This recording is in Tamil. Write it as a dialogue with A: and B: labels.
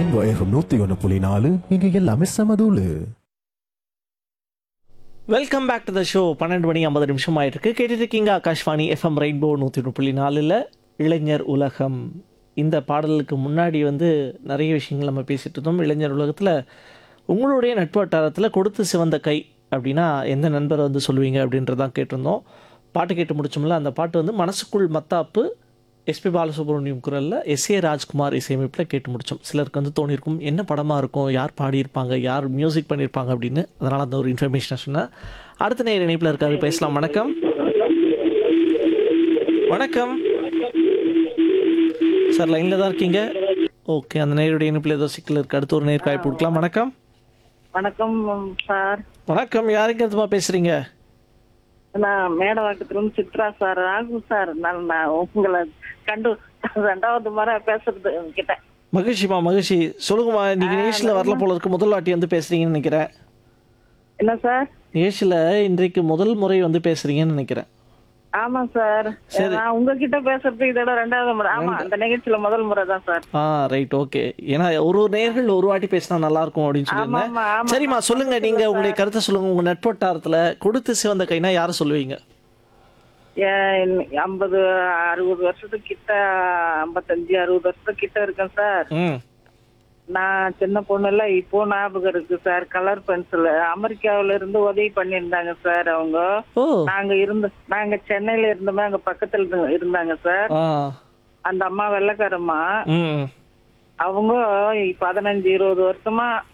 A: ரெயின்போ எஃப்எம் நூத்தி ஒன்று புள்ளி நாலு இங்க எல்லாமே சமதூளு
B: welcome back to the show பன்னெண்டு மணி ஐம்பது நிமிஷம் ஆயிருக்கு கேட்டுட்டு இருக்கீங்க ஆகாஷ்வாணி எஃப்எம் ரெயின்போ நூற்றி ஒன்று புள்ளி நாலில் இளைஞர் உலகம் இந்த பாடலுக்கு முன்னாடி வந்து நிறைய விஷயங்கள் நம்ம பேசிட்டு இருந்தோம் இளைஞர் உலகத்தில் உங்களுடைய நட்பு வட்டாரத்தில் கொடுத்து சிவந்த கை அப்படின்னா எந்த நண்பரை வந்து சொல்லுவீங்க அப்படின்றதான் கேட்டிருந்தோம் பாட்டு கேட்டு முடிச்சோம்ல அந்த பாட்டு வந்து மனசுக்குள் மத்தாப்பு எஸ்பி பாலசுப்ரமணியம் குரலில் எஸ் ஏ ராஜ்குமார் இசையமைப்பில் கேட்டு முடித்தோம் சிலருக்கு வந்து தோணியிருக்கும் என்ன படமாக இருக்கும் யார் பாடியிருப்பாங்க யார் மியூசிக் பண்ணியிருப்பாங்க அப்படின்னு அதனால் அந்த ஒரு இன்ஃபர்மேஷனை சொன்னேன் அடுத்த நேர இணைப்பில் இருக்காரு பேசலாம் வணக்கம் வணக்கம் சார் லைனில் தான் இருக்கீங்க ஓகே அந்த நேருடைய இணைப்பில் ஏதோ சிக்கல் இருக்குது அடுத்து ஒரு நேர் காய்ப்பு கொடுக்கலாம் வணக்கம்
C: வணக்கம் சார்
B: வணக்கம் யாருங்கிறதுமா பேசுகிறீங்க
C: நான் மேடவாக்கத்துல சித்ரா சார் ராகு சார் நான் நான் உங்களை கண்டு ரெண்டாவது முறை பேசுறது உங்ககிட்ட
B: மகிழ்ச்சிமா மகிழ்ச்சி சொல்லுங்கம்மா இன்னைக்கு நிகழ்ச்சியில் வரல போல இருக்கு முதல் வாட்டி வந்து பேசுகிறீங்கன்னு நினைக்கிறேன்
C: என்ன சார்
B: நிகழ்ச்சியில் இன்றைக்கு முதல் முறை வந்து பேசுகிறீங்கன்னு நினைக்கிறேன்
C: ஆமா சார் நான் உங்ககிட்ட பேசுறது இதோட ரெண்டாவது முறை ஆமா அந்த நிகழ்ச்சியில முதல் முறை தான் சார்
B: ஆ ரைட் ஓகே ஏன்னா ஒரு ஒரு நேர்கள் ஒரு வாட்டி பேசினா நல்லா இருக்கும் அப்படின்னு
C: ஆமா
B: சொல்லியிருந்தேன்
C: ஆமா ஆமா
B: சரிம்மா சொல்லுங்க நீங்க உங்களுடைய கருத்தை சொல்லுங்க உங்க நட்பட்டாரத்துல கொடுத்து சிவந்த கைனா யாரை சொல்லுவீங்க
C: ஏன், ஐம்பது அறுபது வருஷத்துக்கு கிட்ட ஐம்பத்தஞ்சு அறுபது வருஷத்துக்கு கிட்ட இருக்கேன் சார்
B: ம்
C: நான் சின்ன பொண்ணுல இப்போ ஞாபகம் இருக்கு சார் கலர் பென்சில் அமெரிக்காவுல இருந்து உதவி பண்ணியிருந்தாங்க சார் அவங்க
B: ஓ
C: நாங்க இருந்த நாங்க சென்னையில இருந்தோமே அங்க பக்கத்துல இருந்து- இருந்தாங்க சார்
B: ஆ
C: அந்த அம்மா வெள்ளக்காரம்மா
B: ம்
C: அவங்க பதினஞ்சு இருபது வருஷமா